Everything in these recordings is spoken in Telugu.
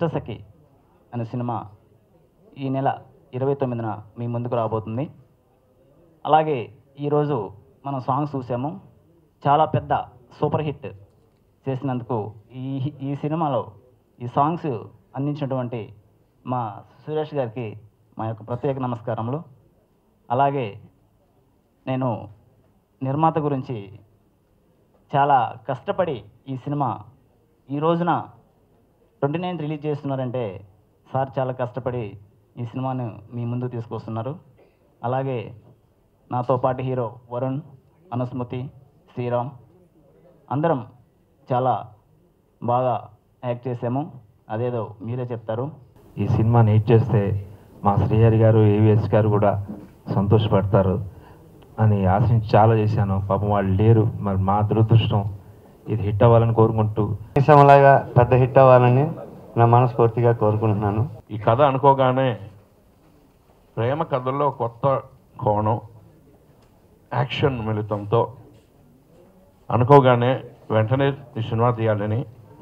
ఇష్టసఖి అనే సినిమా ఈ నెల ఇరవై తొమ్మిదిన మీ ముందుకు రాబోతుంది అలాగే ఈరోజు మనం సాంగ్స్ చూసాము చాలా పెద్ద సూపర్ హిట్ చేసినందుకు ఈ ఈ సినిమాలో ఈ సాంగ్స్ అందించినటువంటి మా సురేష్ గారికి మా యొక్క ప్రత్యేక నమస్కారములు అలాగే నేను నిర్మాత గురించి చాలా కష్టపడి ఈ సినిమా ఈ రోజున ట్వంటీ నైన్ రిలీజ్ చేస్తున్నారంటే సార్ చాలా కష్టపడి ఈ సినిమాను మీ ముందు తీసుకొస్తున్నారు అలాగే నాతో పాటు హీరో వరుణ్ అనుస్మృతి శ్రీరామ్ అందరం చాలా బాగా యాక్ట్ చేసాము అదేదో మీరే చెప్తారు ఈ సినిమాని హిట్ చేస్తే మా శ్రీహరి గారు ఏవిఎస్ గారు కూడా సంతోషపడతారు అని ఆశించి చాలా చేశాను పాపం వాళ్ళు లేరు మరి మా దురదృష్టం ఇది హిట్ అవ్వాలని కోరుకుంటూ లాగా పెద్ద హిట్ అవ్వాలని నా మనస్ఫూర్తిగా కోరుకుంటున్నాను ఈ కథ అనుకోగానే ప్రేమ కథల్లో కొత్త కోణం యాక్షన్ మిళితంతో అనుకోగానే వెంటనే ఈ సినిమా తీయాలని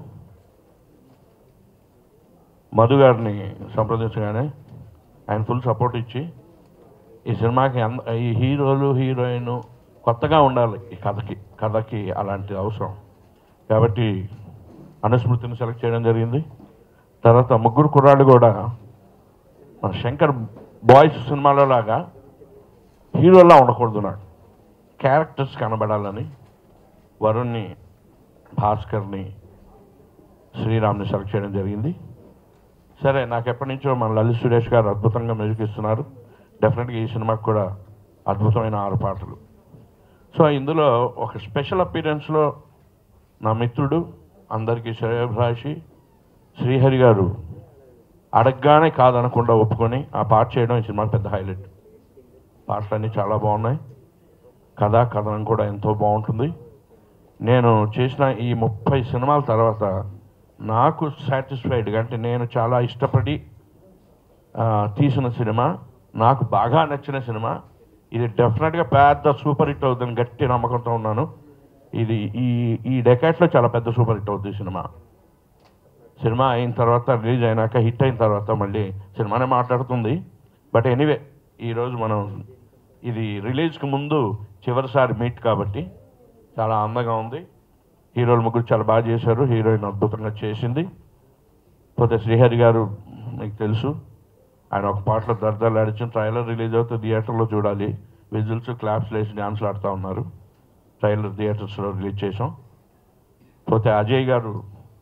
మధు గారిని సంప్రదించగానే ఆయన ఫుల్ సపోర్ట్ ఇచ్చి ఈ సినిమాకి అంద ఈ హీరోలు హీరోయిన్ కొత్తగా ఉండాలి ఈ కథకి కథకి అలాంటి అవసరం కాబట్టి అనుస్మృతిని సెలెక్ట్ చేయడం జరిగింది తర్వాత ముగ్గురు కుర్రాళ్ళు కూడా మన శంకర్ బాయ్స్ సినిమాలో లాగా హీరోలా ఉండకూడదు నాకు క్యారెక్టర్స్ కనబడాలని వరుణ్ని భాస్కర్ని శ్రీరామ్ని సెలెక్ట్ చేయడం జరిగింది సరే నాకు ఎప్పటి నుంచో మన లలిత్ సురేష్ గారు అద్భుతంగా మ్యూజిక్ ఇస్తున్నారు డెఫినెట్గా ఈ సినిమాకి కూడా అద్భుతమైన ఆరు పాటలు సో ఇందులో ఒక స్పెషల్ అపీరెన్స్లో నా మిత్రుడు అందరికీ శ్రేయభిలాషి శ్రీహరి గారు అడగగానే కాదనకుండా ఒప్పుకొని ఆ పాట చేయడం ఈ సినిమాకి పెద్ద హైలైట్ పాటలన్నీ చాలా బాగున్నాయి కథ కథనం కూడా ఎంతో బాగుంటుంది నేను చేసిన ఈ ముప్పై సినిమాల తర్వాత నాకు సాటిస్ఫైడ్గా అంటే నేను చాలా ఇష్టపడి ఆ, తీసిన సినిమా నాకు బాగా నచ్చిన సినిమా ఇది డెఫినెట్గా పెద్ద సూపర్ హిట్ అవుతుందని గట్టి నమ్మకంతో ఉన్నాను ఇది ఈ ఈ డెకాట్లో చాలా పెద్ద సూపర్ హిట్ అవుతుంది ఈ సినిమా సినిమా అయిన తర్వాత రిలీజ్ అయినాక హిట్ అయిన తర్వాత మళ్ళీ సినిమానే మాట్లాడుతుంది బట్ ఎనీవే ఈరోజు మనం ఇది రిలీజ్కి ముందు చివరిసారి మీట్ కాబట్టి చాలా అందంగా ఉంది హీరోలు ముగ్గురు చాలా బాగా చేశారు హీరోయిన్ అద్భుతంగా చేసింది పోతే శ్రీహరి గారు మీకు తెలుసు ఆయన ఒక పాటలో దర్దాలు ఆడించిన ట్రైలర్ రిలీజ్ అవుతే థియేటర్లో చూడాలి విజిల్స్ క్లాప్స్ లేసి డ్యాన్స్లు ఆడుతూ ఉన్నారు ట్రైలర్ థియేటర్స్లో రిలీజ్ చేసాం పోతే అజయ్ గారు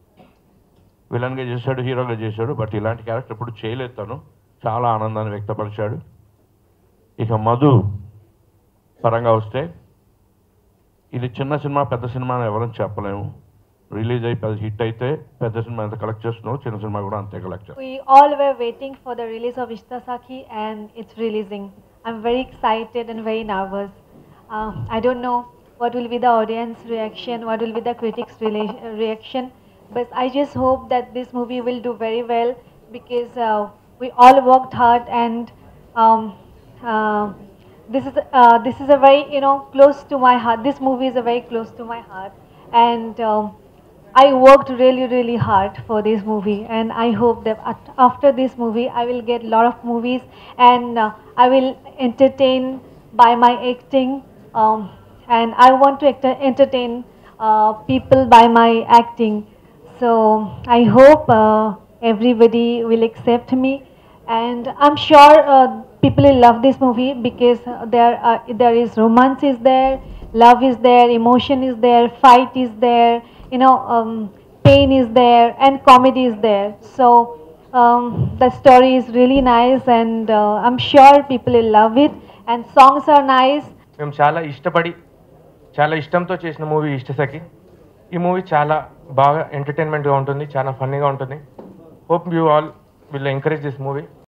విలన్గా చేశాడు హీరోగా చేశాడు బట్ ఇలాంటి క్యారెక్టర్ ఎప్పుడు చేయలేదు తను చాలా ఆనందాన్ని వ్యక్తపరిచాడు ఇక మధు పరంగా వస్తే ఇది చిన్న సినిమా పెద్ద సినిమా అని ఎవరని చెప్పలేము రిలీజ్ అయి పెద్ద హిట్ అయితే పెద్ద సినిమా ఎంత కలెక్ట్ చేస్తున్నావు చిన్న సినిమా కూడా అంతే కలెక్ట్ చేస్తాం We all were waiting for the release of Ishta Sakhi and it's releasing. I'm very excited and very nervous. Uh, I don't know what will be the audience reaction, what will be the critics' rela- reaction, but I just hope that this movie will do very well because uh, we all worked hard and um, uh, this is uh, this is a very you know close to my heart. This movie is a very close to my heart and. Um, I worked really, really hard for this movie, and I hope that at- after this movie, I will get a lot of movies, and uh, I will entertain by my acting, um, and I want to enter- entertain uh, people by my acting. So I hope uh, everybody will accept me, and I'm sure uh, people will love this movie because uh, there uh, there is romance is there, love is there, emotion is there, fight is there, you know, um, pain is there, and comedy is there. So um, the story is really nice, and uh, I'm sure people will love it. And songs are nice. మేము చాలా ఇష్టపడి చాలా ఇష్టంతో చేసిన మూవీ ఇష్టసఖి ఈ మూవీ చాలా బాగా ఎంటర్టైన్మెంట్గా ఉంటుంది చాలా ఫన్నీగా ఉంటుంది hope you all will encourage this movie